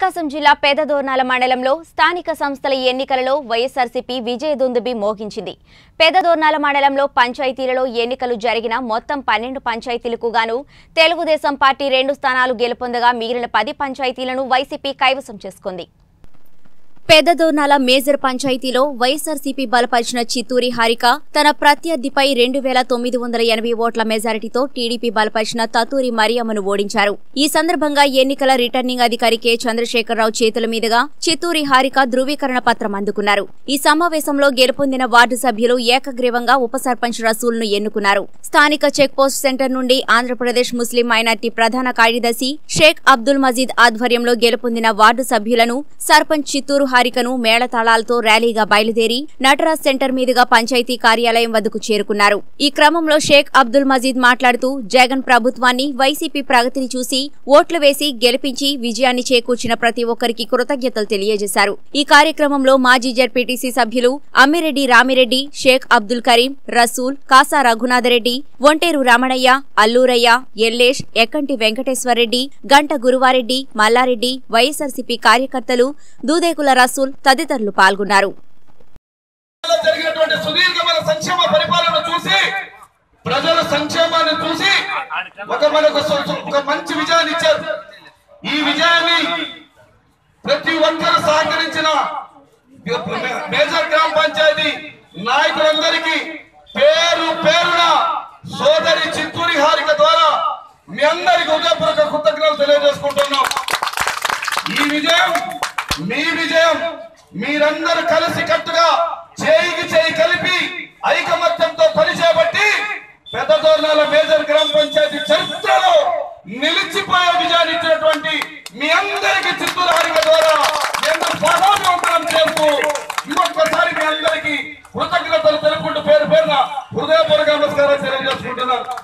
ప్రకాశం జిల్లా పేదదోర్నాల మండలంలో స్థానిక సంస్థల ఎన్నికలలో వైఎస్ఆర్సీపీ విజయదుందుబి మోగించింది పేదదోర్నాల మండలంలో పంచాయతీలలో ఎన్నికలు జరిగిన మొత్తం పన్నెండు పంచాయతీలకు గాను తెలుగుదేశం పార్టీ రెండు స్థానాలు గెలుపొందగా మిగిలిన పది పంచాయతీలను వైసీపీ కైవసం చేసుకుంది పెద్దదోర్నాల మేజర్ పంచాయతీలో వైఎస్ఆర్సీపీ బలపరిచిన చిత్తూరి హారిక తన ప్రత్యర్థిపై రెండు వేల తొమ్మిది వందల ఎనభై ఓట్ల మెజారిటీతో టీడీపీ బలపరిచిన తతూరి మరియమ్మను ఓడించారు ఈ సందర్భంగా ఎన్నికల రిటర్నింగ్ అధికారి కె చంద్రశేఖరరావు చేతుల మీదుగా చిత్తూరి హారిక ధృవీకరణ పత్రం అందుకున్నారు ఈ సమావేశంలో గెలుపొందిన వార్డు సభ్యులు ఏకగ్రీవంగా ఉప సర్పంచ్ రసూల్ను ఎన్నుకున్నారు స్థానిక చెక్ పోస్ట్ సెంటర్ నుండి ఆంధ్రప్రదేశ్ ముస్లిం మైనార్టీ ప్రధాన కార్యదర్శి షేక్ అబ్దుల్ మజీద్ ఆధ్వర్యంలో గెలుపొందిన వార్డు సభ్యులను సర్పంచ్ చిత్తూరు హారికను మేళతాళాలతో ర్యాలీగా బయలుదేరి నటరాజ్ సెంటర్ మీదుగా పంచాయతీ కార్యాలయం వద్దకు చేరుకున్నారు ఈ క్రమంలో షేక్ అబ్దుల్ మజీద్ మాట్లాడుతూ జగన్ ప్రభుత్వాన్ని వైసీపీ ప్రగతిని చూసి ఓట్లు వేసి గెలిపించి విజయాన్ని చేకూర్చిన ప్రతి ఒక్కరికి కృతజ్ఞతలు తెలియజేశారు ఈ కార్యక్రమంలో మాజీ జడ్పీటీసీ సభ్యులు అమ్మిరెడ్డి రామిరెడ్డి షేక్ అబ్దుల్ కరీం రసూల్ కాసా రఘునాథరెడ్డి ఒంటేరు రమణయ్య అల్లూరయ్య ఎల్లేష్ ఎక్కంటి వెంకటేశ్వరరెడ్డి గంట గురువారెడ్డి మల్లారెడ్డి వైఎస్ఆర్సీపీ కార్యకర్తలు దూదేకుల రసూల్ తదితరులు పాల్గొన్నారు లో జరిగినటువంటి సుదీర్ఘమైన సంక్షేమ పరిపాలన చూసి ప్రజల సంక్షేమాన్ని చూసి ఒక మనకు సు- సు- ఒక మంచి విజయాన్ని ఇచ్చారు ఈ విజయాన్ని ప్రతి ఒక్కరు సహకరించిన మేజర్ గ్రామ పంచాయతీ నాయకులందరికీ పేరు పేరున సోదరి చిత్తూరి హారిక ద్వారా మీ అందరికి హృదయపూర్వక కృతజ్ఞతలు తెలియజేసుకుంటున్నాం ఈ విజయం మీ విజయం మీరందరూ కలిసి కట్టుగా చేయికి చేయి కలిపి ఐకమత్యంతో పనిచేయబట్టి పెద్దదోర్నాల మేజర్ గ్రామ పంచాయతీ చరిత్రలో నిలిచిపోయే విజయాన్ని ఇచ్చినటువంటి మీ అందరికీ చిత్తూరు హారిక ద్వారా నేను సహాభివంతనం చేస్తూ ఇంకొకసారి మీ అందరికీ కృతజ్ఞతలు తెలుపుకుంటూ పేరు పేరున హృదయపూర్వక నమస్కారం తెలియజేసుకుంటున్నాను